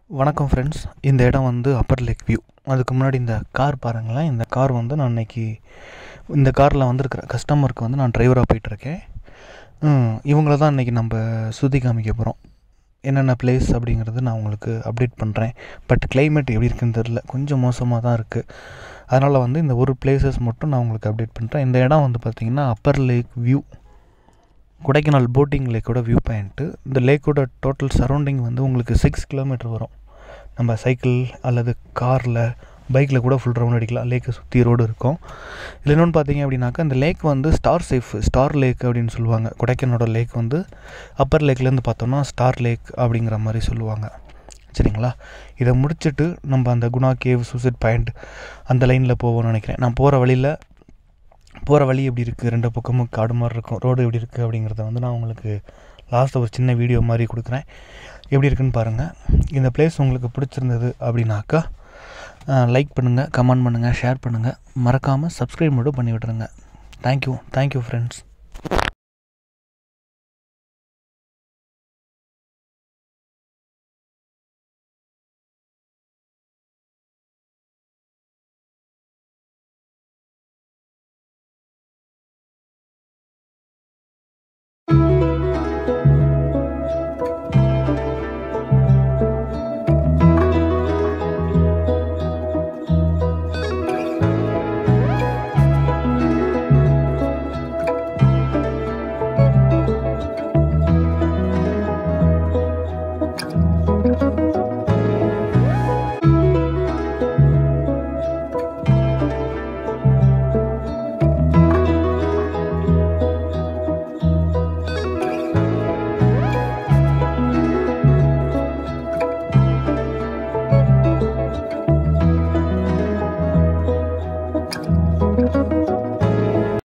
வணக்கம் ஃப்ரெண்ட்ஸ் இந்த இடம் வந்து அப்பர் லேக் வியூ அதுக்கு முன்னாடி இந்த கார் பாருங்களேன் இந்த கார் வந்து நான் இன்னைக்கு இந்த காரில் வந்திருக்கிற கஸ்டமருக்கு வந்து நான் டிரைவராக போயிட்டுருக்கேன் இவங்கள தான் இன்றைக்கி நம்ம சுற்றி காமிக்க போகிறோம் என்னென்ன பிளேஸ் அப்படிங்கிறது நான் உங்களுக்கு அப்டேட் பண்ணுறேன் பட் climate எப்படி இருக்குன்னு தெரில கொஞ்சம் மோசமாக தான் இருக்குது அதனால் வந்து இந்த ஒரு பிளேசஸ் மட்டும் நான் உங்களுக்கு அப்டேட் பண்ணுறேன் இந்த இடம் வந்து பார்த்திங்கன்னா upper lake view Kodaikanal boating லேக்கோட வியூ பாயிண்ட்டு இந்த லேக்கோட டோட்டல் சரௌண்டிங் வந்து உங்களுக்கு சிக்ஸ் கிலோமீட்டர் வரும் நம்ம சைக்கிள் அல்லது காரில் பைக்கில் கூட ஃபுல் ரவுண்ட் அடிக்கலாம் லேக்கை சுற்றி ரோடு இருக்கும் இதில் இன்னொன்று பார்த்தீங்க அப்படின்னாக்கா இந்த லேக் வந்து ஸ்டார் சேஃப் ஸ்டார் லேக் அப்படின்னு சொல்லுவாங்க கொடைக்கானலோட லேக் வந்து அப்பர் லேக்லேருந்து பார்த்தோம்னா ஸ்டார் லேக் அப்படிங்கிற மாதிரி சொல்லுவாங்க சரிங்களா இதை முடிச்சுட்டு நம்ம அந்த குணா கேவ் சூசைட் பாயிண்ட் அந்த லைனில் போவோம்னு நினைக்கிறேன் நான் போகிற வழியில் போகிற வழி எப்படி இருக்குது ரெண்டு பக்கமும் காடு மாதிரி இருக்கும் ரோடு எப்படி இருக்குது அப்படிங்கிறத வந்து நான் உங்களுக்கு லாஸ்ட்டில் ஒரு சின்ன வீடியோ மாதிரி கொடுக்குறேன் எப்படி இருக்குன்னு பாருங்கள் இந்த பிளேஸ் உங்களுக்கு பிடிச்சிருந்தது அப்படின்னாக்கா லைக் பண்ணுங்கள் கமெண்ட் பண்ணுங்கள் ஷேர் பண்ணுங்கள் மறக்காமல் சப்ஸ்கிரைப் மட்டும் பண்ணி விட்டுருங்க thank you thank you friends thank you